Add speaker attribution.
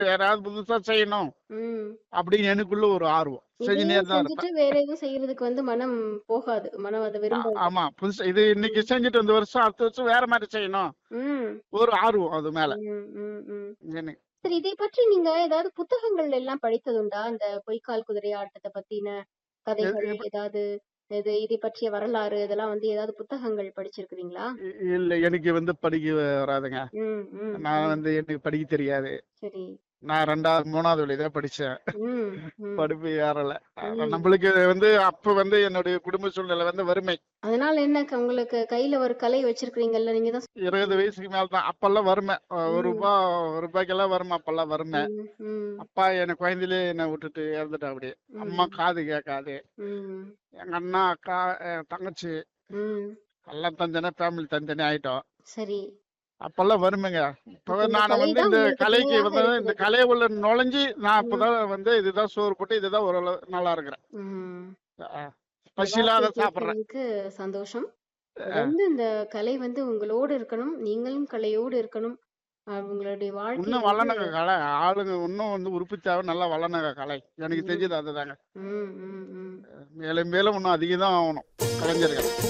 Speaker 1: யாராவது புதுசா செய்யணும்
Speaker 2: ம்.
Speaker 1: அப்படின்னு எனக்குள்ள ஒரு ஆர்வம் செஞ்சுனே
Speaker 2: இதையே
Speaker 1: தான்
Speaker 2: செஞ்சுட்டு
Speaker 1: இருப்பேன்
Speaker 2: வேற எதுவும் செய்யறதுக்கு வந்து மனம் போகாது. மனம் அத
Speaker 1: ஆ-
Speaker 2: விரும்பாது.
Speaker 1: ஆமா புதுசா இது இன்னைக்கு செஞ்சுட்டு இந்த வருஷம் அடுத்த வருஷம் வேற மாதிரி செய்யணும்
Speaker 2: ம்.
Speaker 1: ஒரு ஆர்வம் அது மேல
Speaker 2: ம், ம், ம்.
Speaker 1: எனக்கு
Speaker 2: சரி இதை பற்றி நீங்க ஏதாவது புத்தகங்கள் எல்லாம் படித்ததுண்டா? அந்த பொய்க்கால் குதிரை ஆட்டத்த பத்தின
Speaker 1: எது-
Speaker 2: கதைகள்
Speaker 1: எது-
Speaker 2: ஏதாவது இது இதை பற்றிய வரலாறு இதெல்லாம் வந்து ஏதாவது புத்தகங்கள் படிச்சிருக்கிறீங்களா?
Speaker 1: இ- இல்ல எனக்கு வந்து படிக்க வராதுங்க
Speaker 2: ம், ம்,
Speaker 1: நான்
Speaker 2: ம்.
Speaker 1: வந்து எனக்கு படிக்க தெரியாது
Speaker 2: சரி.
Speaker 1: நான் ரெண்டாவது மூணாவது வழிதான் படிச்சேன்
Speaker 2: ம், ம்,
Speaker 1: படிப்பு ஏறல ஆனா
Speaker 2: ம்.
Speaker 1: நம்மளுக்கு வந்து அப்ப வந்து என்னுடைய குடும்ப சூழ்நிலை வந்து வறுமை
Speaker 2: அதனால என்ன க- உங்களுக்கு கையில ஒரு கலை வச்சிருக்கீங்கல்ல நீங்க தான்
Speaker 1: இருபது வயசுக்கு மேல தான் அப்பெல்லாம் வறுமை அஹ் ஒரு
Speaker 2: ம்,
Speaker 1: ரூபாய் ஒரு ரூபாய்க்கெல்லாம் வறுமை அப்பெல்லாம் வறுமை
Speaker 2: ம், ம்,
Speaker 1: அப்பா எனக்கு குழந்தையிலே என்னை விட்டுட்டு இறந்துட்டா அப்படியே அம்மா
Speaker 2: ம்,
Speaker 1: காது கேட்காது
Speaker 2: ம்,
Speaker 1: எங்க அண்ணா அக்கா என் தங்கச்சி
Speaker 2: ம்.
Speaker 1: எல்லாம் தனித்தனியா ஃபேமிலி தனித்தனி ஆயிட்டோம்
Speaker 2: சரி.
Speaker 1: அப்பெல்லாம் வறுமைங்க இப்ப
Speaker 2: இப்ப இந்த
Speaker 1: நான்
Speaker 2: கலை
Speaker 1: வந்து
Speaker 2: தான்
Speaker 1: இந்த
Speaker 2: உங்களுக்கு
Speaker 1: கலைக்கு
Speaker 2: துணையாக
Speaker 1: வந்து இந்த
Speaker 2: இருக்கிறது.
Speaker 1: கலையை உள்ள நுழைஞ்சு நான்
Speaker 2: ம்,
Speaker 1: அப்பதான் வந்து இதுதான் சோறு போட்டு இதுதான் ஓரளவு நல்லா இருக்கிறேன்
Speaker 2: ம்.
Speaker 1: அஹ்
Speaker 2: இந்த
Speaker 1: பசியில்லாத
Speaker 2: வார்த்தையை
Speaker 1: சாப்பிடுறேன்
Speaker 2: கேட்கறதுக்கு சந்தோஷம்.
Speaker 1: அஹ்
Speaker 2: தொடர்ந்து இந்த கலை வந்து உங்களோடு இருக்கணும். நீங்களும் கலையோடு இருக்கணும். அஹ் உங்களுடைய வாழ்க்கை
Speaker 1: இன்னும்
Speaker 2: வந்து
Speaker 1: வளர்னுங்க கலை ஆளுங்க இன்னும் வந்து உற்பத்தியாகவும் நல்லா வளர்னுங்க கலை எனக்கு
Speaker 2: ம்,
Speaker 1: தெரிஞ்சது அதுதாங்க
Speaker 2: ம், ம், ம்.
Speaker 1: மேலும் மேலும் இன்னும் அதிகம் தான் ஆகணும் கலைஞர்கள்